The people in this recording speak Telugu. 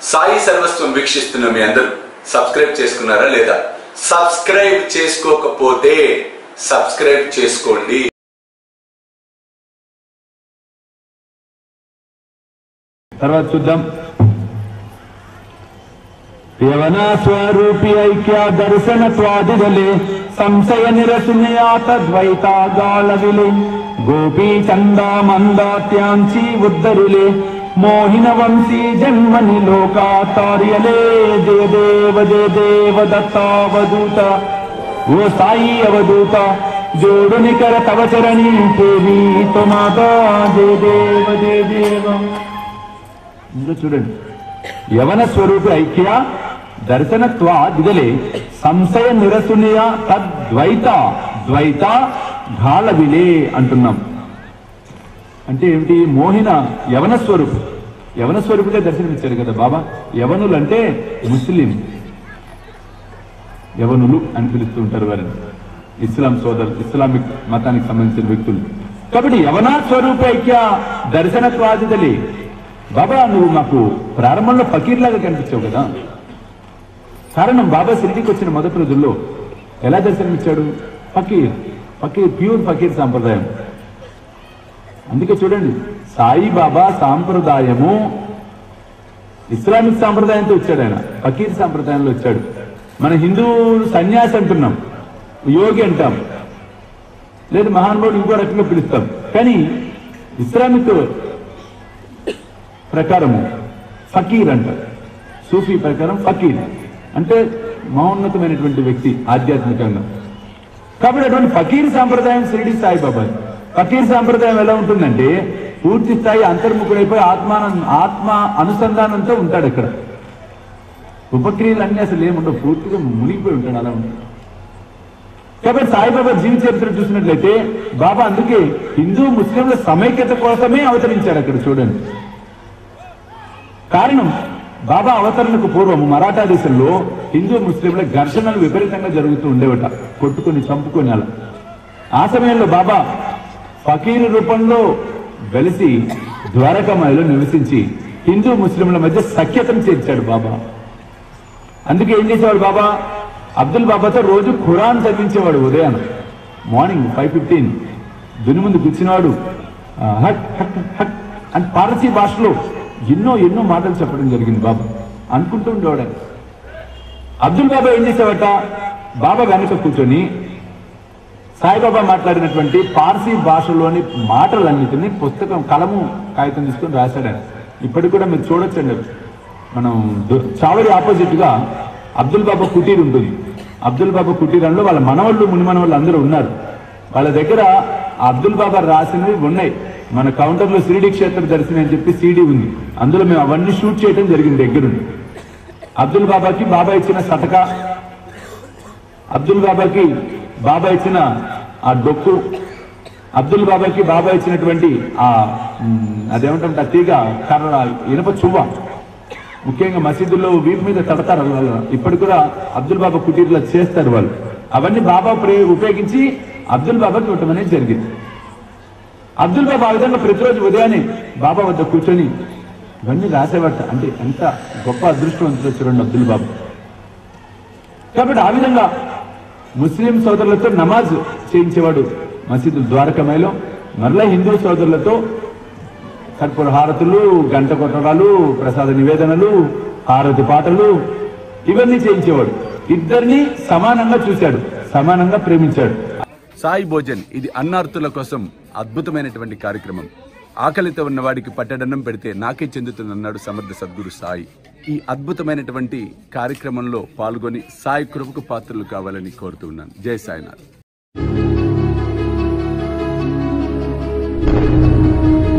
సాయి సర్వస్వం వీక్షిస్తున్న మీ అందరూ సబ్స్క్రైబ్ చేసుకున్నారా లేదా సబ్స్క్రైబ్ చేసుకోకపోతే సబ్స్క్రైబ్ చేసుకోండి తర్వాత చూద్దాం యవన స్వరూపి ఐక్య దర్శన త్వాదిగలే సంశయ నిరసనయాత ద్వైతాగాళవిలే గోపీ చందా మందాత్యాంచి ఉద్దరులే మోహిన వంశీ జన్మని లోకాతార్యలే జయ దేవ జయ దేవ దత్తావధూత ఓ సాయి అవధూత జోడుని కర తవ చరణి దేవి తుమాతా జయ దేవ జయ దేవ ఇందులో చూడండి యవన స్వరూపి ఐక్య దర్శనత్వ దిగలే సంశయ నిరసునియ తద్వైత ద్వైత ఘాళవిలే అంటున్నాం అంటే ఏమిటి మోహిన యవన స్వరూపు యవన స్వరూపుగా దర్శనమిచ్చాడు కదా బాబా యవనులు అంటే ముస్లిం యవనులు అని పిలుస్తూ ఉంటారు వారిని ఇస్లాం సోదరు ఇస్లామిక్ మతానికి సంబంధించిన వ్యక్తులు కాబట్టి యవనా స్వరూప ఐక్య దర్శనత్వాదిదలి బాబా నువ్వు మాకు ప్రారంభంలో ఫకీర్లాగా కనిపించావు కదా కారణం బాబా షిరిడికి వచ్చిన మొదటి రోజుల్లో ఎలా దర్శనమిచ్చాడు ఫకీర్ ఫకీర్ ప్యూర్ ఫకీర్ సాంప్రదాయం అందుకే చూడండి సాయిబాబా సాంప్రదాయము ఇస్లామిక్ సాంప్రదాయంతో వచ్చాడు ఆయన ఫకీర్ సాంప్రదాయంలో వచ్చాడు మన హిందూ సన్యాసి అంటున్నాం యోగి అంటాం లేదు మహానుభావుడు ఇంకో రకంగా పిలుస్తాం కానీ ఇస్లామిక్ ప్రకారము ఫకీర్ అంటారు సూఫీ ప్రకారం ఫకీర్ అంటే మహోన్నతమైనటువంటి వ్యక్తి ఆధ్యాత్మికంగా కాబట్టి అటువంటి ఫకీర్ సాంప్రదాయం షిరిడి సాయిబాబా ఫకీర్ సాంప్రదాయం ఎలా ఉంటుందంటే పూర్తి స్థాయి అంతర్ముఖుడైపోయి ఆత్మాన ఆత్మ అనుసంధానంతో ఉంటాడు అక్కడ ఉపక్రియలు అన్ని అసలు ఏముండవు పూర్తిగా మునిగిపోయి ఉంటాడు అలా ఉంటాడు కాబట్టి సాయిబాబా జీవిత చరిత్ర చూసినట్లయితే బాబా అందుకే హిందూ ముస్లింల సమైక్యత కోసమే అవతరించాడు అక్కడ చూడండి కారణం బాబా అవతరణకు పూర్వం మరాఠా దేశంలో హిందూ ముస్లింల ఘర్షణలు విపరీతంగా జరుగుతూ ఉండేవట కొట్టుకొని చంపుకొని అలా ఆ సమయంలో బాబా ఫకీరు రూపంలో వెలిసి ద్వారకామాయిలో నివసించి హిందూ ముస్లింల మధ్య సఖ్యతను చేర్చాడు బాబా అందుకే ఏం చేసేవాడు బాబా అబ్దుల్ బాబాతో రోజు ఖురాన్ చదివించేవాడు ఉదయం మార్నింగ్ ఫైవ్ ఫిఫ్టీన్ దుని ముందు కూర్చున్నవాడు ఆ, హట్ హట్ హట్ అని పారసీ భాషలో ఎన్నో ఎన్నో మాటలు చెప్పడం జరిగింది బాబా అనుకుంటూ ఉండేవాడు ఆయన. అబ్దుల్ బాబా ఏం చేసేవాట బాబా వెనక కూర్చొని సాయిబాబా మాట్లాడినటువంటి పార్సీ భాషలోని మాటలన్నిటిని పుస్తకం కలము కాగితం తీసుకొని రాశాడు ఆయన ఇప్పటికి కూడా మీరు చూడొచ్చండి అవి. మనం దు- చావడి ఆపోజిట్ గా అబ్దుల్ బాబా కుటీర్ ఉంటుంది అబ్దుల్ బాబా కుటీరంలో వాళ్ళ మనవాళ్ళు ముని మనవాళ్ళు అందరూ ఉన్నారు వాళ్ళ దగ్గర ఆ అబ్దుల్ బాబా రాసినవి ఉన్నాయి మన కౌంటర్ లో శ్రీడి క్షేత్ర దర్శనం అని చెప్పి సీడీ ఉంది అందులో మేము అవన్నీ షూట్ చేయడం జరిగింది దగ్గరుండి అబ్దుల్ బాబాకి బాబా ఇచ్చిన సటక అబ్దుల్ బాబాకి బాబా ఇచ్చిన ఆ డొక్కు అబ్దుల్ బాబాకి బాబా ఇచ్చినటువంటి ఆ మ్, అదేమంటాం ఆ తీగ కర్ర ఇనప చువ్వ ముఖ్యంగా మసీదుల్లో వీపు మీద తడతారు వాళ్ళు ఇప్పటి కూడా అబ్దుల్ బాబా కుటీర్లో చేస్తారు వాళ్ళు అవన్నీ బాబా ప్రయోగ ఉపయోగించి అబ్దుల్ బాబాకి ఇవ్వటం అనేది జరిగింది అబ్దుల్ బాబా ఆ విధంగా ప్రతిరోజు ఉదయాన్నే బాబా వద్ద కూర్చొని ఇవన్నీ రాసేవాట అంటే ఎంత గొప్ప అదృష్టవంతుడు చూడండి అబ్దుల్ బాబా కాబట్టి ఆ విధంగా ముస్లిం సోదరులతో నమాజ్ చేయించేవాడు మసీదు ద్వారకమేలో మరలా హిందూ సోదరులతో కర్పూర హారతులు గంట కొట్టడాలు ప్రసాద నివేదనలు హారతి పాటలు ఇవన్నీ చేయించేవాడు ఇద్దరిని సమానంగా చూశాడు సమానంగా ప్రేమించాడు సాయి భోజన్ ఇది అన్నార్తుల కోసం అద్భుతమైనటువంటి కార్యక్రమం ఆకలితో ఉన్న వాడికి పట్టడన్నం పెడితే నాకే చెందుతుందన్నాడు సమర్థ సద్గురు సాయి ఈ అద్భుతమైనటువంటి కార్యక్రమంలో పాల్గొని సాయి కృపకు పాత్రలు కావాలని కోరుతున్నాను జై సాయినాథ్